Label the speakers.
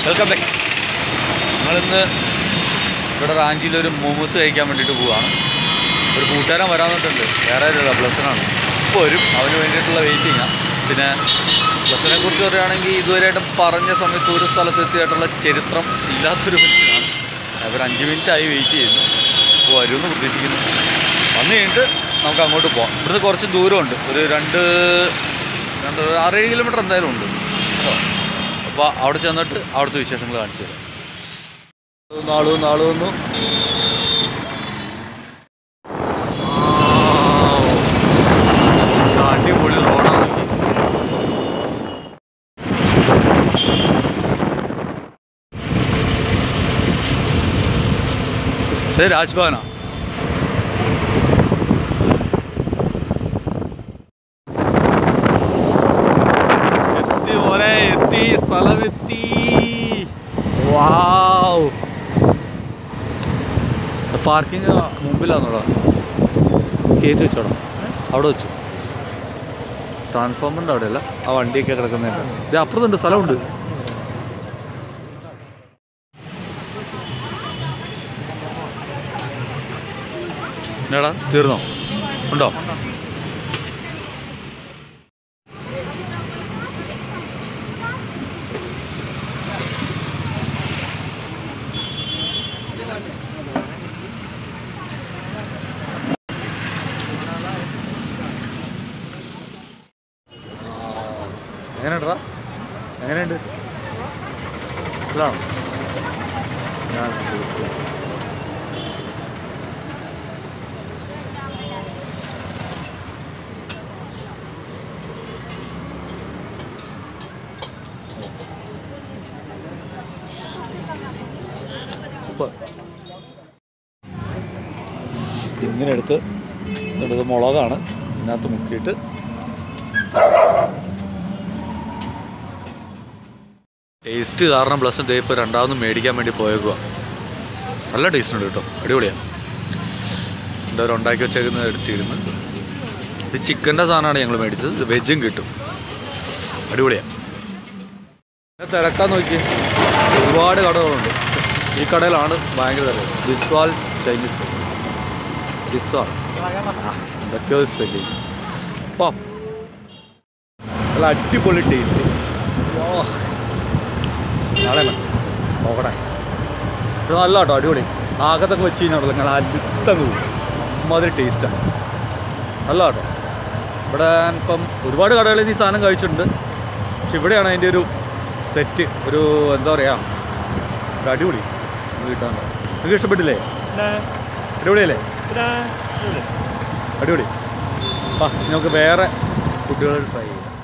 Speaker 1: Welcome back ഞങ്ങളിന്ന് ഇവിടെ റാഞ്ചിയിലൊരു മോമോസ് കഴിക്കാൻ വേണ്ടിയിട്ട് പോവാണ് ഒരു കൂട്ടുകാരൻ വരാൻ പറഞ്ഞിട്ടുണ്ട് വേറെ ഒരു ബ്ലസ്സനാണ് ഇപ്പോൾ വരും അവന് വേണ്ടിയിട്ടുള്ള വെയിറ്റിങ്ങാണ് പിന്നെ ബ്ലസ്സിനെ കുറിച്ച് പറയുകയാണെങ്കിൽ ഇതുവരെയായിട്ടും പറഞ്ഞ സമയത്ത് ഒരു സ്ഥലത്ത് എത്തിയായിട്ടുള്ള ചരിത്രം ഇല്ലാത്തൊരു മനുഷ്യനാണ് അവർ അഞ്ച് മിനിറ്റ് ആയി വെയിറ്റ് ചെയ്യുന്നു അപ്പോൾ വരുമെന്ന് പ്രതീക്ഷിക്കുന്നു വന്നു കഴിഞ്ഞിട്ട് നമുക്ക് അങ്ങോട്ട് പോകാം ഇവിടുന്ന് കുറച്ച് ദൂരമുണ്ട് ഒരു രണ്ട് രണ്ട് ആറേഴ് കിലോമീറ്റർ എന്തായാലും ഉണ്ട് കേട്ടോ അപ്പോൾ അവിടെ ചെന്നിട്ട് അവിടുത്തെ വിശേഷങ്ങൾ കാണിച്ചു തരാം നാളു നാളു വന്നു അടിപൊളി റോഡാണ് ഇത് രാജ്ഭവനാ എത്തി പോലെ എത്തി സ്ഥലം എത്തി വാവ് പാർക്കിംഗ് മുമ്പിലാന്നോടാ കയറ്റി വെച്ചോടാ അവിടെ വെച്ചു ട്രാൻസ്ഫോമറിൻ്റെ അവിടെയല്ല ആ വണ്ടിയൊക്കെ കിടക്കുന്നതിൻ്റെ ഇത് അപ്പുറത്തുണ്ട് സ്ഥലമുണ്ട് എന്നാടാ തീർന്നോ ഉണ്ടോ എങ്ങനെയുണ്ടടാ എങ്ങനെയുണ്ട് ഇതാണോ ഞാൻ ഉദ്ദേശിച്ചത്. സൂപ്പർ ഇങ്ങനെ എടുത്ത് എടുത്ത് മുളകാണ് ഇതിനകത്ത് മുക്കിയിട്ട് ടേസ്റ്റ് കാരണം പ്ലസ് ദേ ഇപ്പോൾ രണ്ടാമതും മേടിക്കാൻ വേണ്ടി പോയേക്കുക നല്ല ടേസ്റ്റ് ഉണ്ട് കേട്ടോ അടിപൊളിയാണ് എന്തായാലും ഉണ്ടാക്കി വെച്ചേക്കുന്നത് എടുത്തിരുന്നു ഇത് ചിക്കൻ്റെ സാധനമാണ് ഞങ്ങൾ മേടിച്ചത് ഇത് വെജും കിട്ടും അടിപൊളിയാണ് പിന്നെ തിരക്കാൻ നോക്കി ഒരുപാട് കടകളുണ്ട് ഈ കടയിലാണ് ഭയങ്കര തിരക്ക് ബിസ്വാൽ ചൈനീസ് ഫുഡ്. ബിസ്വാൽ ആ, എന്തൊക്കെയോ സ്പെല്ലിങ് അപ്പം നല്ല അടിപൊളി ടേസ്റ്റ് നാളെ വേണം നോക്കട്ടെ ഇത് നല്ല കേട്ടോ അടിപൊളി ആകത്തൊക്കെ വെച്ച് കഴിഞ്ഞാൽ നിങ്ങൾ അടുത്തങ്ങ് പോകും അമ്മാതിരി ടേസ്റ്റാണ് നല്ല കേട്ടോ ഇവിടെ ഇപ്പം ഒരുപാട് കടകളിൽ നിന്ന് ഈ സാധനം കഴിച്ചിട്ടുണ്ട് പക്ഷെ ഇവിടെയാണ് അതിൻ്റെ ഒരു സെറ്റ് ഒരു എന്താ പറയുക ഒരു അടിപൊളി കിട്ടാൻ നിങ്ങൾക്ക് ഇഷ്ടപ്പെട്ടില്ലേ അടിപൊളിയല്ലേ അടിപൊളി ആ ഇനി നമുക്ക് വേറെ ഫുഡുകൾ ട്രൈ ചെയ്യാം